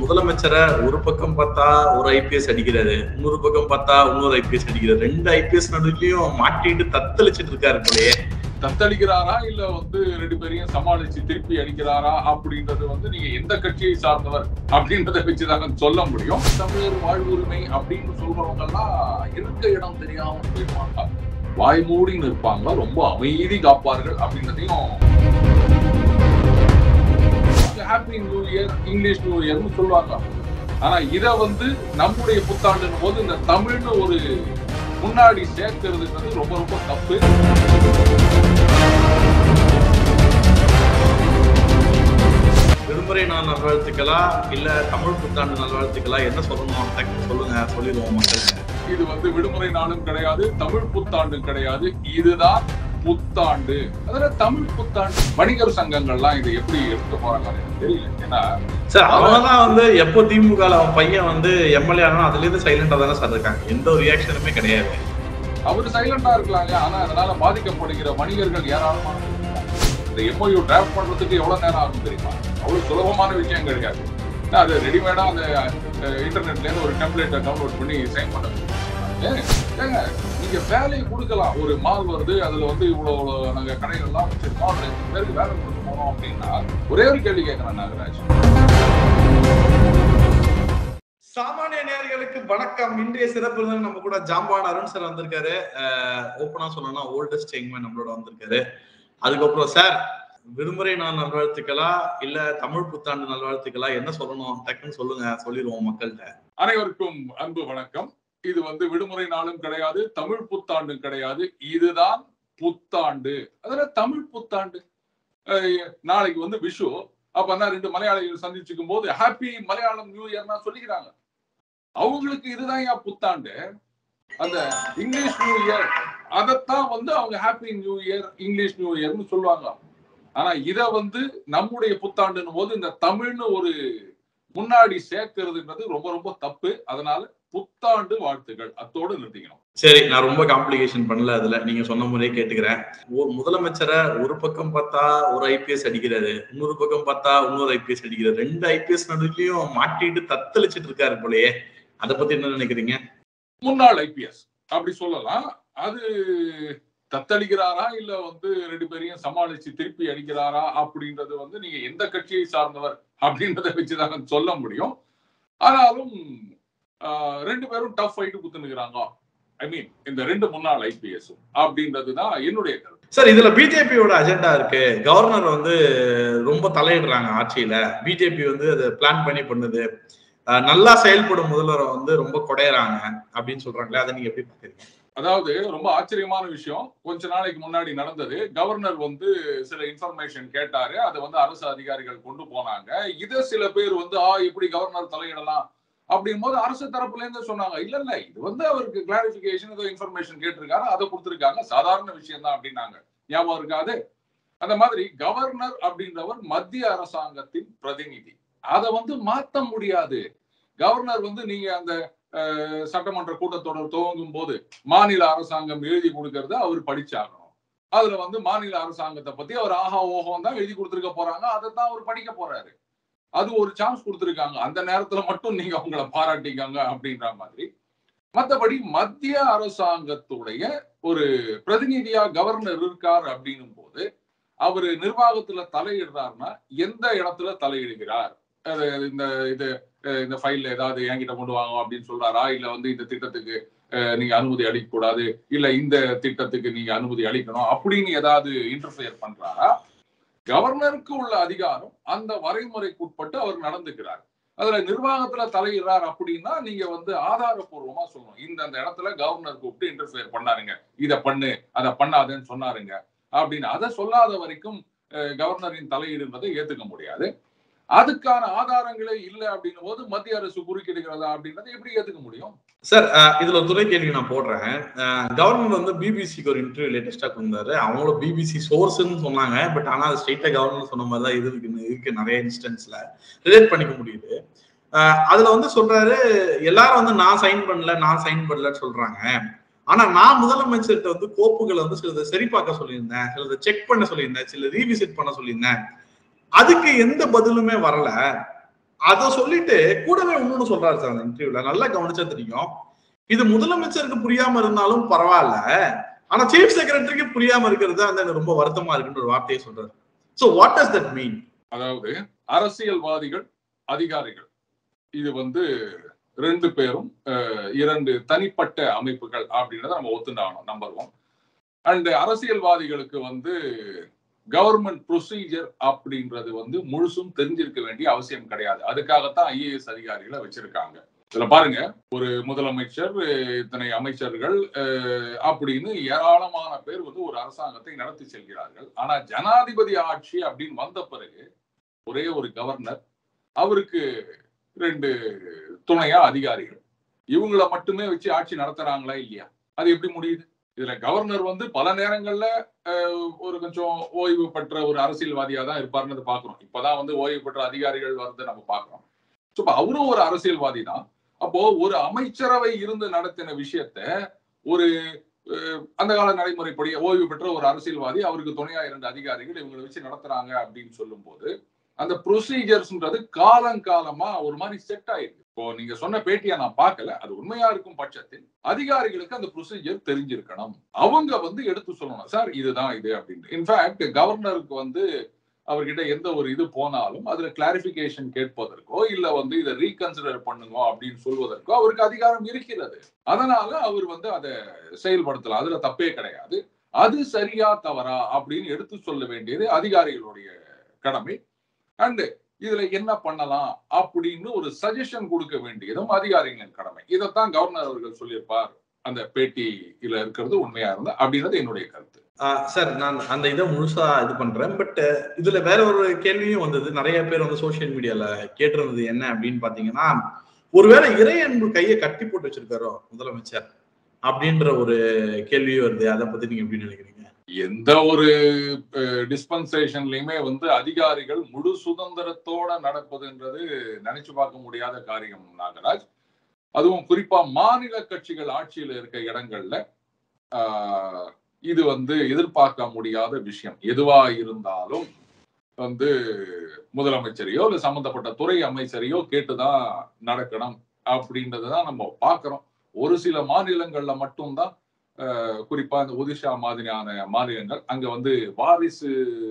முதலமைச்சரை ஒரு பக்கம் பார்த்தா ஒரு ஐபிஎஸ் அடிக்கிறாரு இன்னொரு பக்கம் பார்த்தா இன்னொரு ஐபிஎஸ் அடிக்கிறாரு ரெண்டு ஐபிஎஸ் நடுவுலயும் மாட்டிட்டு தத்தளிச்சிட்டு இருக்காரு போலயே தத்தளிக்கிறாரா இல்ல வந்து ரெண்டு பேரையும் சமாளிச்சு திருப்பி அடிக்கிறாரா அப்படின்றது வந்து நீங்க எந்த கட்சியை சார்ந்தவர் அப்படின்றத வச்சுதாங்க சொல்ல முடியும் தமிழர் வாழ்வுரிமை அப்படின்னு சொல்றவங்க எல்லாம் இருக்க இடம் தெரியாம போயிருவாங்க வாய் மூடி நிற்பாங்க ரொம்ப அமைதி காப்பார்கள் அப்படின்றதையும் happy new year English new இயர்னு சொல்லுவாங்க ஆனா இத வந்து நம்முடைய புத்தாண்டுன்னு போது இந்த தமிழ்னு ஒரு முன்னாடி சேர்க்கிறதுன்றது ரொம்ப ரொம்ப தப்பு விடுமுறை நாள் நல்வாழ்த்துக்களா இல்ல தமிழ் புத்தாண்டு நல்வாழ்த்துக்களா என்ன சொல்லணும் டக்குன்னு சொல்லுங்க சொல்லிடுவோம் மக்கள் இது வந்து விடுமுறை நாளும் கிடையாது தமிழ் புத்தாண்டும் கிடையாது இதுதான் புத்தாண்டு அதுல தமிழ் புத்தாண்டு வணிகர் சங்கங்கள்லாம் இதை எப்படி எடுக்க போறாங்கன்னு எனக்கு தெரியல ஏன்னா சார் அவங்கதான் வந்து எப்போ திமுக அவன் பையன் வந்து எம்எல்ஏ ஆனா அதுல இருந்து சைலண்டா தானே சார் இருக்காங்க எந்த ஒரு ரியாக்ஷனுமே கிடையாது அவர் சைலண்டா இருக்கலாங்க ஆனா அதனால பாதிக்கப்படுகிற வணிகர்கள் ஏராளமான இந்த எம்ஓயு டிராஃப்ட் பண்றதுக்கு எவ்வளவு நேரம் ஆகும் தெரியுமா அவ்வளவு சுலபமான விஷயம் கிடையாது ஏன்னா அது ரெடிமேடா அந்த இன்டர்நெட்ல இருந்து ஒரு டெம்ப்ளேட்டை டவுன்லோட் பண்ணி சைன் பண்ண ஏங்க, ஏங்க, நீங்க வேலையை கொடுக்கலாம் ஒரு மால் வருது அதுல வந்து இவ்வளவு நாங்க கடைகள் எல்லாம் வச்சிருக்கோம் அதுல இத்தனை பேருக்கு வேலை கொடுக்க போறோம் அப்படின்னா ஒரே ஒரு கேள்வி கேட்கிறேன் நாகராஜ் சாமானிய நேயர்களுக்கு வணக்கம் இன்றைய சிறப்பு விருந்தினர் நம்ம கூட ஜாம்பான் அருண் சார் வந்திருக்காரு ஓப்பனா சொல்லணும்னா ஓல்டஸ்ட் யங்மேன் நம்மளோட வந்திருக்காரு அதுக்கப்புறம் சார் விடுமுறை நாள் நல்வாழ்த்துக்களா இல்ல தமிழ் புத்தாண்டு நல்வாழ்த்துக்களா என்ன சொல்லணும் டக்குன்னு சொல்லுங்க சொல்லிடுவோம் மக்கள்கிட்ட அனைவருக்கும் அன்பு வணக்கம் இது வந்து விடுமுறை நாளும் கிடையாது தமிழ் புத்தாண்டும் கிடையாது இதுதான் புத்தாண்டு அதுல தமிழ் புத்தாண்டு அஹ் நாளைக்கு வந்து விஷு அப்ப என்ன ரெண்டு மலையாளிகள் சந்திச்சுக்கும் போது ஹாப்பி மலையாளம் நியூ இயர்னா சொல்லிக்கிறாங்க அவங்களுக்கு இதுதான் ஏன் புத்தாண்டு அந்த இங்கிலீஷ் நியூ இயர் அதைத்தான் வந்து அவங்க happy new year English new இயர்னு சொல்லுவாங்க ஆனா இத வந்து நம்முடைய புத்தாண்டுன்னும் போது இந்த தமிழ்னு ஒரு முன்னாடி சேர்க்கிறதுன்றது ரொம்ப ரொம்ப தப்பு அதனால புத்தாண்டு வாழ்த்துக்கள் அத்தோடு நிறுத்திக்கணும் சரி நான் ரொம்ப காம்ப்ளிகேஷன் பண்ணல அதுல நீங்க சொன்ன முறையே கேட்டுக்கிறேன் ஒரு முதலமைச்சரை ஒரு பக்கம் பார்த்தா ஒரு ஐபிஎஸ் அடிக்கிறாரு இன்னொரு பக்கம் பார்த்தா இன்னொரு ஐபிஎஸ் அடிக்கிறாரு ரெண்டு ஐபிஎஸ் நடுவுலயும் மாட்டிட்டு தத்தளிச்சிட்டு இருக்காரு போலயே அதை பத்தி என்ன நினைக்கிறீங்க முன்னாள் ஐபிஎஸ் அப்படி சொல்லலாம் அது தத்தளிக்கிறாரா இல்ல வந்து ரெண்டு பேரையும் சமாளிச்சு திருப்பி அடிக்கிறாரா அப்படின்றது வந்து நீங்க எந்த கட்சியை சார்ந்தவர் அப்படின்றத வச்சுதான் சொல்ல முடியும் ஆனாலும் ஆஹ், ரெண்டு பேரும் டஃப் ஃபைட்டு குத்துனுக்குறாங்க ஐ மீன் இந்த ரெண்டு முன்னாள் ஐபிஎஸ் அப்படின்றதுதான் என்னுடைய கருத்து சார் இதுல பிஜேபியோட அஜெண்டா இருக்கு கவர்னர் வந்து ரொம்ப தலையிடுறாங்க ஆட்சியில பிஜேபி வந்து அதை பிளான் பண்ணி பண்ணுது அஹ் நல்லா செயல்படும் முதல்வரை வந்து ரொம்ப குடையறாங்க அப்படின்னு சொல்றாங்களே அதை நீங்க எப்படி பாக்குறீங்க அதாவது ரொம்ப ஆச்சரியமான விஷயம் கொஞ்ச நாளைக்கு முன்னாடி நடந்தது கவர்னர் வந்து சில இன்ஃபர்மேஷன் கேட்டாரு அதை வந்து அரசு அதிகாரிகள் கொண்டு போனாங்க இத சில பேர் வந்து ஆ இப்படி கவர்னர் தலையிடலாம் அப்படின் போது அரசு தரப்புல இருந்து சொன்னாங்க இல்ல இல்ல இது வந்து அவருக்கு கிளாரிபிகேஷன் ஏதோ இன்ஃபர்மேஷன் கேட்டிருக்காரு அதை கொடுத்திருக்காங்க சாதாரண விஷயம் தான் அப்படின்னாங்க ஞாபகம் இருக்காது அந்த மாதிரி கவர்னர் அப்படின்றவர் மத்திய அரசாங்கத்தின் பிரதிநிதி அதை வந்து மாத்த முடியாது கவர்னர் வந்து நீங்க அந்த அஹ், சட்டமன்ற கூட்டத்தொடர் துவங்கும் போது மாநில அரசாங்கம் எழுதி கொடுக்கறத அவர் படிச்சாகணும் அதுல வந்து மாநில அரசாங்கத்தை பத்தி அவர் ஆஹா ஓஹோம் தான் எழுதி கொடுத்துருக்க போறாங்க அதை தான் அவர் படிக்க போறாரு அது ஒரு சான்ஸ் கொடுத்துருக்காங்க அந்த நேரத்துல மட்டும் நீங்க அவங்கள பாராட்டிக்காங்க அப்படின்ற மாதிரி மத்தபடி மத்திய அரசாங்கத்துடைய ஒரு பிரதிநிதியா கவர்னர் இருக்கார் அப்படின்னும் போது அவரு நிர்வாகத்துல தலையிடுறாருன்னா எந்த இடத்துல தலையிடுகிறார் அது இந்த இது அஹ் இந்த ஃபைல்ல ஏதாவது என்கிட்ட கொண்டு வாங்க அப்படின்னு சொல்றாரா இல்ல வந்து இந்த திட்டத்துக்கு அஹ், நீங்க அனுமதி அளிக்க கூடாது இல்ல இந்த திட்டத்துக்கு நீங்க அனுமதி அளிக்கணும் அப்படின்னு ஏதாவது இன்டர்ஃபியர் பண்றாரா கவர்னருக்கு உள்ள அதிகாரம் அந்த வரைமுறைக்குட்பட்டு அவர் நடந்துக்கிறார் அதுல நிர்வாகத்துல தலையிடுறார் அப்படின்னா நீங்க வந்து ஆதாரப்பூர்வமா சொல்லணும் இந்த அந்த இடத்துல கவர்னர் கூப்பிட்டு இன்டர்ஃபியர் பண்ணாருங்க இத பண்ணு அதை பண்ணாதுன்னு சொன்னாருங்க அப்படின்னு அதை சொல்லாத வரைக்கும் அஹ், கவர்னரின் தலையீடுன்றதை ஏத்துக்க முடியாது அதுக்கான ஆதாரங்களே இல்லை அப்படின்னும் போது மத்திய அரசு குறுக்கிடுகிறதா அப்படின்றத எப்படி ஏத்துக்க முடியும் சார் அஹ் இதுல ஒரு துணை கேள்வி நான் போடுறேன் அஹ் கவர்னர் வந்து பிபிசிக்கு ஒரு இன்டர்வியூ லேட்டஸ்டா கொடுத்தாரு அவங்களோட பிபிசி சோர்ஸ்ன்னு சொன்னாங்க பட் ஆனா அது ஸ்ட்ரெயிட்டா கவர்னர் சொன்ன மாதிரி தான் இது இருக்கு இருக்கு நிறைய இன்ஸ்டன்ஸ்ல ரிலேட் பண்ணிக்க முடியுது அஹ் அதுல வந்து சொல்றாரு எல்லாரும் வந்து நான் சைன் பண்ணல நான் சைன் பண்ணலன்னு சொல்றாங்க ஆனா நான் முதலமைச்சர்கிட்ட வந்து கோப்புகளை வந்து சிலதை சரி பார்க்க சொல்லியிருந்தேன் சிலதை செக் பண்ண சொல்லியிருந்தேன் சில ரீவிசிட் பண்ண சொல்லியிருந்தேன் அதுக்கு எந்த பதிலுமே வரல அத சொல்லிட்டு கூடவே இன்னொன்னு சொல்றாரு சார் அந்த இன்டர்வியூல நல்லா கவனிச்சா தெரியும் இது முதலமைச்சருக்கு புரியாம இருந்தாலும் பரவாயில்ல ஆனா சீஃப் செக்ரட்டரிக்கு புரியாம இருக்கிறது தான் வந்து எனக்கு ரொம்ப வருத்தமா இருக்குன்ற ஒரு வார்த்தையை சொல்றாரு so what does that mean அதாவது அரசியல்வாதிகள் அதிகாரிகள் இது வந்து ரெண்டு பேரும் அஹ், இரண்டு தனிப்பட்ட அமைப்புகள் அப்படின்றத நம்ம ஒத்துண்டாகணும் நம்பர் ஒன் அண்ட் அரசியல்வாதிகளுக்கு வந்து கவர்மெண்ட் ப்ரொசீஜர் அப்படின்றது வந்து முழுசும் தெரிஞ்சிருக்க வேண்டிய அவசியம் கிடையாது அதுக்காகத்தான் ஐஏஎஸ் அதிகாரிகளை வச்சிருக்காங்க இதுல பாருங்க ஒரு முதலமைச்சர் அஹ், இத்தனை அமைச்சர்கள் அஹ், அப்படின்னு ஏராளமான பேர் வந்து ஒரு அரசாங்கத்தை நடத்தி செல்கிறார்கள் ஆனா ஜனாதிபதி ஆட்சி அப்படின்னு வந்த பிறகு ஒரே ஒரு கவர்னர் அவருக்கு ரெண்டு துணையா அதிகாரிகள் இவங்கள மட்டுமே வச்சு ஆட்சி நடத்துறாங்களா இல்லையா அது எப்படி முடியுது இதுல கவர்னர் வந்து பல நேரங்கள்ல அஹ், ஒரு கொஞ்சம் ஓய்வு பெற்ற ஒரு அரசியல்வாதியா தான் இருப்பாருன்னு பாக்குறோம் இப்பதான் வந்து ஓய்வு பெற்ற அதிகாரிகள் வந்து நம்ம பாக்குறோம் So, இப்ப அவரும் ஒரு அரசியல்வாதி தான் அப்போ ஒரு அமைச்சரவை இருந்து நடத்தின விஷயத்த ஒரு அஹ், அந்த கால நடைமுறைப்படி ஓய்வு பெற்ற ஒரு அரசியல்வாதி அவருக்கு துணையா இரண்டு அதிகாரிகள் இவங்களை வச்சு நடத்துறாங்க அப்படின்னு சொல்லும்போது அந்த ப்ரொசீஜர்ஸ்ன்றது காலங்காலமா ஒரு மாதிரி செட் ஆயிருக்கு இப்போ நீங்க சொன்ன பேட்டியை நான் பார்க்கல அது உண்மையா இருக்கும் பட்சத்தில் அதிகாரிகளுக்கு அந்த ப்ரொசீஜர் தெரிஞ்சிருக்கணும் அவங்க வந்து எடுத்து சொல்லணும் சார் இதுதான் இது அப்படின்னு இன்ஃபேக்ட் கவர்னருக்கு வந்து அவர்கிட்ட எந்த ஒரு இது போனாலும் அதுல கிளாரிபிகேஷன் கேட்பதற்கோ இல்ல வந்து இதை ரீகன்சிடர் பண்ணுங்க அப்படின்னு சொல்வதற்கோ அவருக்கு அதிகாரம் இருக்கிறது அதனால அவர் வந்து அதை செயல்படுத்தலாம் அதுல தப்பே கிடையாது அது சரியா தவறா அப்படின்னு எடுத்து சொல்ல வேண்டியது அதிகாரிகளுடைய கடமை அண்ட் இதுல என்ன பண்ணலாம் அப்படின்னு ஒரு சஜஷன் கொடுக்க வேண்டியதும் அதிகாரிகளின் கடமை இதைத்தான் கவர்னர் அவர்கள் சொல்லியிருப்பார் அந்த பேட்டியில இருக்கிறது உண்மையா இருந்தா அப்படின்றது என்னுடைய கருத்து சார் நான் அந்த இதை முழுசா இது பண்றேன் பட் இதுல வேற ஒரு கேள்வியும் வந்தது நிறைய பேர் வந்து சோசியல் மீடியால கேட்டிருந்தது என்ன அப்படின்னு பாத்தீங்கன்னா ஒருவேளை இறை அன்பு கையை கட்டி போட்டு வச்சிருக்காரோ முதலமைச்சர் அப்படின்ற ஒரு கேள்வியும் வருது அதை பத்தி நீங்க எப்படி நினைக்கிறீங்க எந்த ஒரு டிஸ்பென்சேஷன்லயுமே வந்து அதிகாரிகள் முழு சுதந்திரத்தோட நடப்பதுன்றது நினைச்சு பார்க்க முடியாத காரியம் நாகராஜ் அதுவும் குறிப்பா மாநில கட்சிகள் ஆட்சியில இருக்க இடங்கள்ல ஆஹ், இது வந்து எதிர்பார்க்க முடியாத விஷயம் எதுவா இருந்தாலும் வந்து முதலமைச்சரையோ இல்ல சம்பந்தப்பட்ட துறை அமைச்சரையோ கேட்டுதான் நடக்கணும் அப்படின்றதுதான் நம்ம பார்க்கிறோம் ஒரு சில மாநிலங்கள்ல மட்டும்தான் அஹ், குறிப்பா இந்த ஒடிஷா மாதிரியான மாநிலங்கள் அங்க வந்து வாரிசு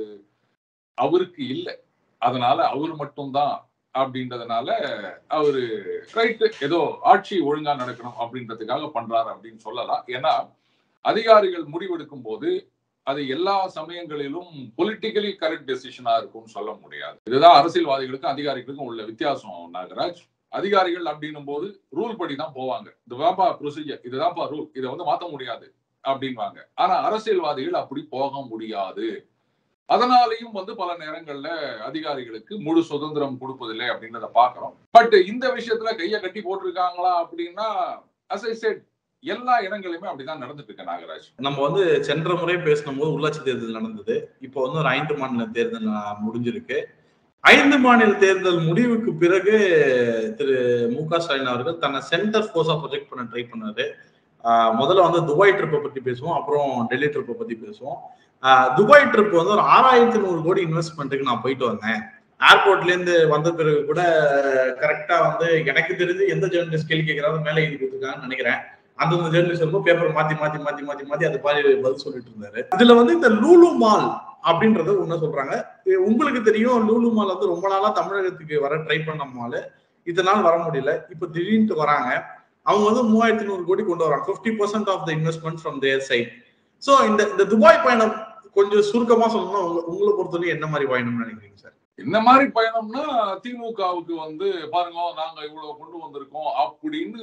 அவருக்கு இல்லை அதனால அவர் மட்டும்தான் அப்படின்றதுனால அவரு ரைட்டு ஏதோ ஆட்சி ஒழுங்கா நடக்கணும் அப்படின்றதுக்காக பண்றாரு அப்படின்னு சொல்லலாம் ஏன்னா அதிகாரிகள் முடிவெடுக்கும் போது அது எல்லா சமயங்களிலும் பொலிட்டிக்கலி கரெக்ட் டெசிஷனா இருக்கும்னு சொல்ல முடியாது இதுதான் அரசியல்வாதிகளுக்கும் அதிகாரிகளுக்கும் உள்ள வித்தியாசம் நாகராஜ் அதிகாரிகள் அப்படின்னும் போது ரூல் படி தான் போவாங்க இதுதான்ப்பா ப்ரொசீஜர் இதுதான்ப்பா ரூல் இதை வந்து மாத்த முடியாது அப்படின்வாங்க ஆனா அரசியல்வாதிகள் அப்படி போக முடியாது அதனாலையும் வந்து பல நேரங்கள்ல அதிகாரிகளுக்கு முழு சுதந்திரம் கொடுப்பதில்லை அப்படின்றத பாக்குறோம் பட் இந்த விஷயத்துல கைய கட்டி போட்டிருக்காங்களா அப்படின்னா அஸ் ஐ செட் எல்லா இடங்களிலுமே அப்படிதான் நடந்துட்டு இருக்கு நாகராஜ் நம்ம வந்து சென்ற முறை பேசின போது உள்ளாட்சி தேர்தல் நடந்தது இப்போ வந்து ஒரு ஐந்து மாநில தேர்தல் நா- முடிஞ்சிருக்கு ஐந்து மாநில தேர்தல் முடிவுக்கு பிறகு திரு மு க ஸ்டாலின் அவர்கள் தன்னை சென்டர் ஃபோர்ஸா ப்ரொஜெக்ட் பண்ண ட்ரை பண்ணாரு ஆஹ் முதல்ல வந்து துபாய் ட்ரிப்பை பத்தி பேசுவோம் அப்புறம் டெல்லி ட்ரிப்பை பத்தி பேசுவோம் ஆஹ் துபாய் ட்ரிப் வந்து ஒரு ஆறாயிரத்தி நூறு கோடி இன்வெஸ்ட்மெண்ட்டுக்கு நான் போயிட்டு வந்தேன் ஏர்போர்ட்ல இருந்து வந்த பிறகு கூட கரெக்டா வந்து எனக்கு தெரிஞ்சு எந்த ஜேர்னலிஸ்ட் கேள்வி கேட்கறாலும் மேலே எழுதி கொடுத்துருக்காங்கன்னு நினைக்கிறேன் அந்தந்த ஜேர்னலிஸ்ட் இருக்கும் பேப்பர் மாத்தி மாத்தி மாத்தி மாத்தி மாத்தி அது மாதிரி பதில் சொல்லிட்டு இருந்தாரு இதுல வந்து இந்த லூலு மால் அப்படின்றத ஒண்ணு சொல்றாங்க இது உங்களுக்கு தெரியும் லூலு மால் வந்து ரொம்ப நாளா தமிழகத்துக்கு வர ட்ரை பண்ண மால் இதனால் வர முடியல இப்ப திடீர்னு வராங்க அவங்க வந்து மூவாயிரத்தி நூறு கோடி கொண்டு வராங்க fifty percent of the investment from their side so இந்த இந்த துபாய் பயணம் கொஞ்சம் சுருக்கமா சொல்லணும்னா உங்க உங்களை பொறுத்தவரை என்ன மாதிரி பயணம்னு நினைக்கிறீங்க சார் இந்த மாதிரி பயணம்னா திமுகவுக்கு வந்து பாருங்க நாங்க இவ்வளவு கொண்டு வந்திருக்கோம் அப்படின்னு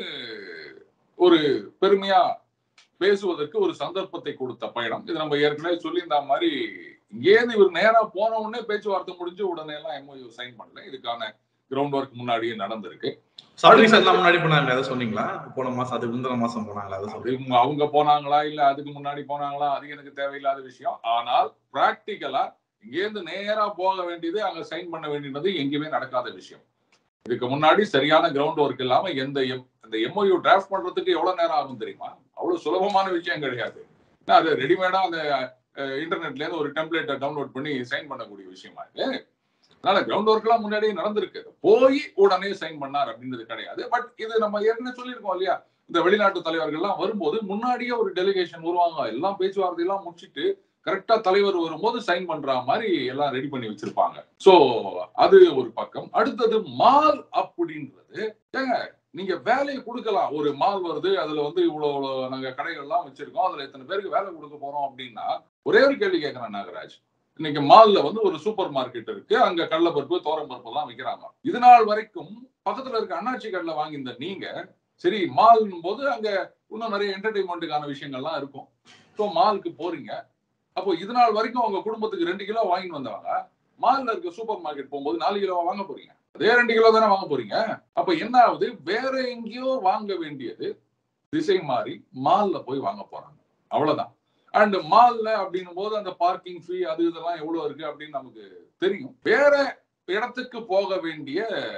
ஒரு பெருமையா பேசுவதற்கு ஒரு சந்தர்ப்பத்தை கொடுத்த பயணம் இது நம்ம ஏற்கனவே சொல்லியிருந்த மாதிரி இங்கேருந்து இவர் நேரா போன உடனே பேச்சுவார்த்தை முடிஞ்சு உடனே எல்லாம் எம்ஓயு சைன் பண்ணல இதுக்கான கிரவுண்ட் ஒர்க் முன்னாடியே நடந்திருக்கு சர்வீஸ் எல்லாம் முன்னாடி பண்ணாங்க அதை சொன்னீங்களா போன மாசம் அது முந்தின மாசம் போனாங்களா அதை அது சொல்றீங்க இவங்க- அவங்க போனாங்களா இல்ல அதுக்கு முன்னாடி போனாங்களா அது எனக்கு தேவையில்லாத விஷயம் ஆனால் பிராக்டிக்கலா இங்கேருந்து நேரா போக வேண்டியது அங்க சைன் பண்ண வேண்டியது எங்கேயுமே நடக்காத விஷயம் இதுக்கு முன்னாடி சரியான கிரவுண்ட் ஒர்க் இல்லாம எந்த எம் இந்த எம்ஓயு டிராஃப்ட் பண்றதுக்கு எவ்வளவு நேரம் ஆகும் தெரியுமா அவ்வளவு சுலபமான விஷயம் கிடையாது ஏன்னா அது ரெடிமேடா அந்த இன்டர்நெட்ல இருந்து ஒரு டெம்ப்ளேட்டை டவுன்லோட் பண்ணி சைன் பண்ணக்கூடிய விஷயமா இருக்கு அதனால கிரவுண்ட் ஒர்க் எல்லாம் முன்னாடியே நடந்திருக்கு போய் உடனே சைன் பண்ணார் அப்படின்றது கிடையாது பட் இது நம்ம ஏற்கனவே சொல்லியிருக்கோம் இல்லையா இந்த வெளிநாட்டு தலைவர்கள் எல்லாம் வரும்போது முன்னாடியே ஒரு டெலிகேஷன் வருவாங்க எல்லாம் பேச்சுவார்த்தை எல்லாம் முடிச்சிட்டு கரெக்டா தலைவர் வரும்போது சைன் பண்ற மாதிரி எல்லாம் ரெடி பண்ணி வச்சிருப்பாங்க சோ அது ஒரு பக்கம் அடுத்தது மால் அப்படின்றது ஏங்க நீங்க வேலையை கொடுக்கலாம் ஒரு மால் வருது அதுல வந்து இவ்வளவு இவ்வளவு நாங்க கடைகள் எல்லாம் வச்சிருக்கோம் அதுல எத்தனை பேருக்கு வேலை கொடுக்க போறோம் அப்படின்னா ஒரே ஒரு கேள்வி கேட்கிறேன் நாகராஜ் இன்னைக்கு மால்ல வந்து ஒரு சூப்பர் மார்க்கெட் இருக்கு அங்க கடலப்பருப்பு தோரம்பருப்பு எல்லாம் விற்கிறாங்க இது நாள் வரைக்கும் பக்கத்துல இருக்க அண்ணாச்சி கடையில வாங்கியிருந்த நீங்க சரி மால்னும் போது அங்க இன்னும் நிறைய என்டர்டைன்மெண்ட்டுக்கான விஷயங்கள்லாம் இருக்கும் ஸோ மாலுக்கு போறீங்க அப்போ இது நாள் வரைக்கும் உங்க குடும்பத்துக்கு ரெண்டு கிலோ வாங்கிட்டு வந்தவங்க மால்ல இருக்க சூப்பர் மார்க்கெட் போகும்போது நாலு கிலோ வாங்க போறீங்க அதே ரெண்டு கிலோ தானே வாங்க போறீங்க அப்ப என்ன ஆகுது வேற எங்கேயோ வாங்க வேண்டியது திசை மாறி மால்ல போய் வாங்க போறாங்க அவ்வளவுதான் அண்ட் மால்ல அப்படின்னும் போது அந்த பார்க்கிங் ஃபீ அது இதெல்லாம் எவ்வளவு இருக்கு அப்படின்னு நமக்கு தெரியும் வேற இடத்துக்கு போக வேண்டிய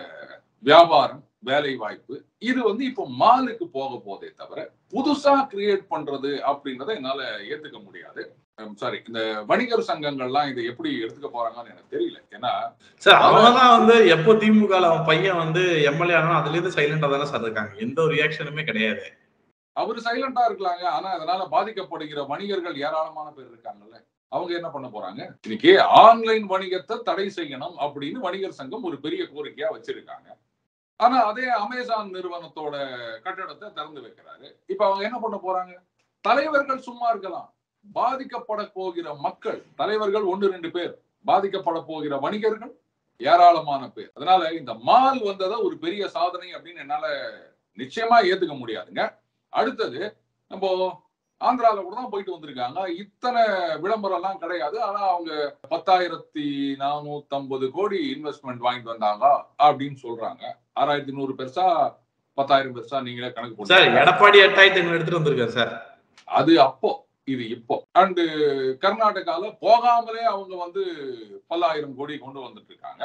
வியாபாரம் வேலை வாய்ப்பு இது வந்து இப்போ மாலுக்கு போக போதே தவிர புதுசா கிரியேட் பண்றது அப்படின்றத என்னால ஏத்துக்க முடியாது சாரி இந்த வணிகர் சங்கங்கள்லாம் இதை எப்படி எடுத்துக்க போறாங்கன்னு எனக்கு தெரியல ஏன்னா சார் அவங்கதான் வந்து எப்போ திமுக அவன் பையன் வந்து எம்எல்ஏ ஆனா அதுல இருந்து சைலண்டா தானே சார் இருக்காங்க எந்த ஒரு ரியாக்ஷனுமே கிடையாது அவர் சைலண்டா இருக்கலாங்க ஆனா அதனால பாதிக்கப்படுகிற வணிகர்கள் ஏராளமான பேர் இருக்காங்கல்ல அவங்க என்ன பண்ண போறாங்க இன்னைக்கு ஆன்லைன் வணிகத்தை தடை செய்யணும் அப்படின்னு வணிகர் சங்கம் ஒரு பெரிய கோரிக்கையா வச்சிருக்காங்க ஆனா அதே அமேசான் நிறுவனத்தோட கட்டடத்தை திறந்து வைக்கிறாரு இப்ப அவங்க என்ன பண்ண போறாங்க தலைவர்கள் சும்மா இருக்கலாம் பாதிக்கப்பட போகிற மக்கள் தலைவர்கள் ஒன்று ரெண்டு பேர் பாதிக்கப்பட போகிற வணிகர்கள் ஏராளமான பேர் அதனால இந்த மால் வந்ததை ஒரு பெரிய சாதனை அப்படின்னு என்னால நிச்சயமா ஏத்துக்க முடியாதுங்க அடுத்தது நம்ம ஆந்திரால கூட தான் போயிட்டு வந்திருக்காங்க இத்தனை விளம்பரம் எல்லாம் கிடையாது ஆனா அவங்க பத்தாயிரத்தி நானூத்தி ஐம்பது கோடி இன்வெஸ்ட்மெண்ட் வாங்கிட்டு வந்தாங்க அப்படின்னு சொல்றாங்க ஆறாயிரத்தி நூறு பெருசா பத்தாயிரம் பெருசா நீங்களே கணக்கு சார் போட்டு எடப்பாடி எட்டாயிரத்தி ஐநூறு எடுத்துட்டு வந்திருக்காரு சார் அது அப்போ இது இப்போ அண்டு கர்நாடகால போகாமலே அவங்க வந்து பல்லாயிரம் கோடி கொண்டு வந்துட்டு இருக்காங்க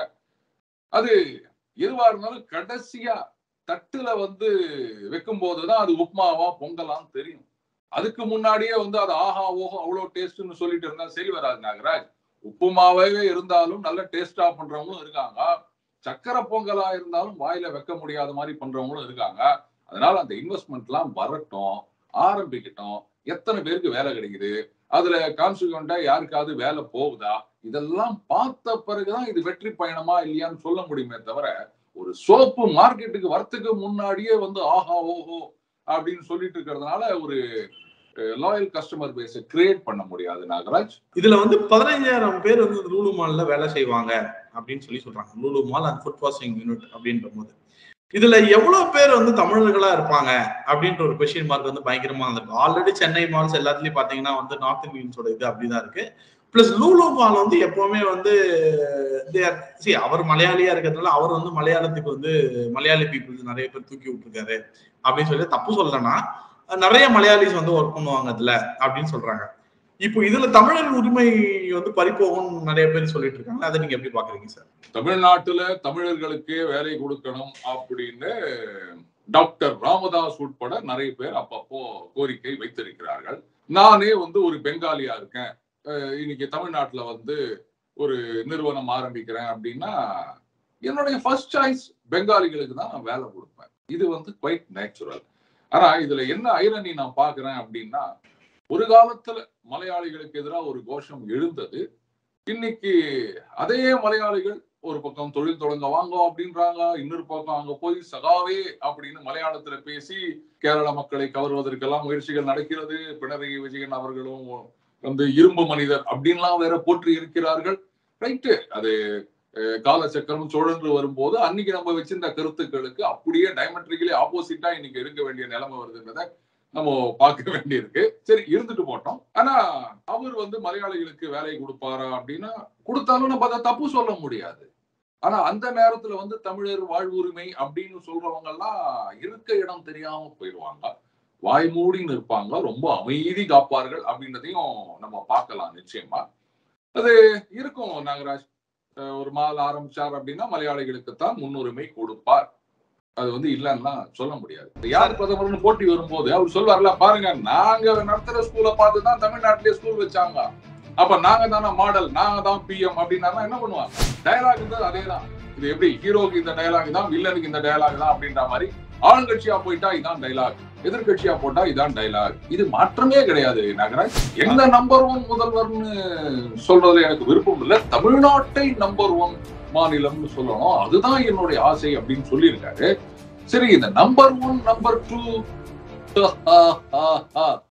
அது எதுவா இருந்தாலும் கடைசியா தட்டுல வந்து வைக்கும் போதுதான் அது உப்மாவா பொங்கலான்னு தெரியும் அதுக்கு முன்னாடியே வந்து அது ஆஹா ஓஹோ அவ்வளவு டேஸ்ட்னு சொல்லிட்டு இருந்தா சரி வராது நாகராஜ் உப்புமாவே இருந்தாலும் நல்ல டேஸ்டா பண்றவங்களும் இருக்காங்க சக்கரை பொங்கலா இருந்தாலும் வாயில வைக்க முடியாத மாதிரி பண்றவங்களும் இருக்காங்க அதனால அந்த இன்வெஸ்ட்மெண்ட் எல்லாம் வரட்டும் ஆரம்பிக்கட்டும் எத்தனை பேருக்கு வேலை கிடைக்குது அதுல கான்ஸ்டியூண்டா யாருக்காவது வேலை போகுதா இதெல்லாம் பார்த்த பிறகுதான் இது வெற்றி பயணமா இல்லையான்னு சொல்ல முடியுமே தவிர ஒரு சோப்பு மார்க்கெட்டுக்கு வரத்துக்கு முன்னாடியே வந்து ஆஹா ஓஹோ அப்படின்னு சொல்லிட்டு இருக்கிறதுனால ஒரு லாயல் கஸ்டமர் பேஸை கிரியேட் பண்ண முடியாது நாகராஜ் இதுல வந்து பதினைஞ்சாயிரம் பேர் வந்து லூலு மால்ல வேலை செய்வாங்க அப்படின்னு சொல்லி சொல்றாங்க Lulu mall and food processing unit அப்படின்ற போது இதுல எவ்வளவு பேர் வந்து தமிழர்களா இருப்பாங்க அப்படின்ற ஒரு கொஸ்டின் மார்க் வந்து பயங்கரமா வந்திருக்கு ஆல்ரெடி சென்னை மால்ஸ் எல்லாத்துலயும் பாத்தீங்கன்னா வந்து நார்த் இந்தியன்ஸோட இது அப்படிதான் இருக்கு பிளஸ் லூலு மால் வந்து எப்பவுமே வந்து see, அவர் மலையாளியா இருக்கிறதுனால அவர் வந்து மலையாளத்துக்கு வந்து மலையாளி பீப்புள்ஸ் நிறைய பேர் தூக்கி விட்டுருக்காரு அப்படின்னு சொல்லி தப்பு சொல்லலைன்னா நிறைய மலையாளிஸ் வந்து ஒர்க் பண்ணுவாங்க அதுல அப்படின்னு சொல்றாங்க இப்போ இதுல தமிழர் உரிமை வந்து பறிப்போகும்னு நிறைய பேர் சொல்லிட்டு இருக்காங்க அதை நீங்க எப்படி பாக்குறீங்க சார் தமிழ்நாட்டுல தமிழர்களுக்கு வேலை கொடுக்கணும் அப்படின்னு டாக்டர் ராமதாஸ் உட்பட நிறைய பேர் அப்பப்போ கோரிக்கை வைத்திருக்கிறார்கள் நானே வந்து ஒரு பெங்காலியா இருக்கேன் அஹ் இன்னைக்கு தமிழ்நாட்டுல வந்து ஒரு நிறுவனம் ஆரம்பிக்கிறேன் அப்படின்னா என்னுடைய ஃபர்ஸ்ட் சாய்ஸ் பெங்காலிகளுக்கு தான் நான் வேலை கொடுப்பேன் இது வந்து குவைட் நேச்சுரல் ஆனா இதுல என்ன ஐரணி நான் பாக்குறேன் அப்படின்னா ஒரு காலத்துல மலையாளிகளுக்கு எதிராக ஒரு கோஷம் எழுந்தது இன்னைக்கு அதே மலையாளிகள் ஒரு பக்கம் தொழில் தொடங்க வாங்க அப்படின்றாங்க இன்னொரு பக்கம் அங்க போய் சகாவே அப்படின்னு மலையாளத்துல பேசி கேரள மக்களை கவர்வதற்கெல்லாம் முயற்சிகள் நடக்கிறது பினராயி விஜயன் அவர்களும் வந்து இரும்பு மனிதர் அப்படின்லாம் வேற போற்றி இருக்கிறார்கள் ரைட்டு அது அஹ், காலச்சக்கரம் சுழன்று வரும்போது அன்னைக்கு நம்ம வச்சிருந்த கருத்துக்களுக்கு அப்படியே டைமெட்ரிக்கலி ஆப்போசிட்டா இன்னைக்கு இருக்க வேண்டிய நிலைமை வருதுன்றத நம்ம பார்க்க வேண்டியிருக்கு சரி இருந்துட்டு போட்டோம் ஆனா அவர் வந்து மலையாளிகளுக்கு வேலை கொடுப்பாரா அப்படின்னா கொடுத்தாலும் நம்ம அதை தப்பு சொல்ல முடியாது ஆனா அந்த நேரத்துல வந்து தமிழர் வாழ்வுரிமை அப்படின்னு சொல்றவங்க எல்லாம் இருக்க இடம் தெரியாம போயிடுவாங்க வாய் மூடின்னு இருப்பாங்க ரொம்ப அமைதி காப்பார்கள் அப்படின்றதையும் நம்ம பார்க்கலாம் நிச்சயமா அது இருக்கும் நாகராஜ் அஹ் ஒரு மால் ஆரம்பிச்சார் அப்படின்னா மலையாளிகளுக்கு தான் முன்னுரிமை கொடுப்பார் அது வந்து இல்லைன்னா சொல்ல முடியாது இந்த யார் பிரதமர்னு போட்டி வரும்போது அவர் சொல்வார்ல பாருங்க நாங்க நடத்துற ஸ்கூலை பார்த்து தான் தமிழ்நாட்டிலேயே ஸ்கூல் வச்சாங்க அப்ப நாங்க தானே மாடல் நாங்க தான் பிஎம் அப்படின்னா என்ன பண்ணுவாங்க டயலாக் வந்து அதே தான் இது எப்படி ஹீரோக்கு இந்த டயலாக் தான் வில்லனுக்கு இந்த டயலாக் தான் அப்படின்ற மாதிரி ஆளுங்கட்சியா போயிட்டா இதான் டைலாக் எதிர்கட்சியா போட்டா இதான் டைலாக் இது மாற்றமே கிடையாது நகராஜ் என்ன நம்பர் ஒன் முதல்வர்னு சொல்றதுல எனக்கு விருப்பம் இல்ல தமிழ்நாட்டை நம்பர் ஒன் மாநிலம்னு சொல்லணும் அதுதான் என்னுடைய ஆசை அப்படின்னு சொல்லியிருக்காரு சரி இந்த நம்பர் ஒன் நம்பர் டூ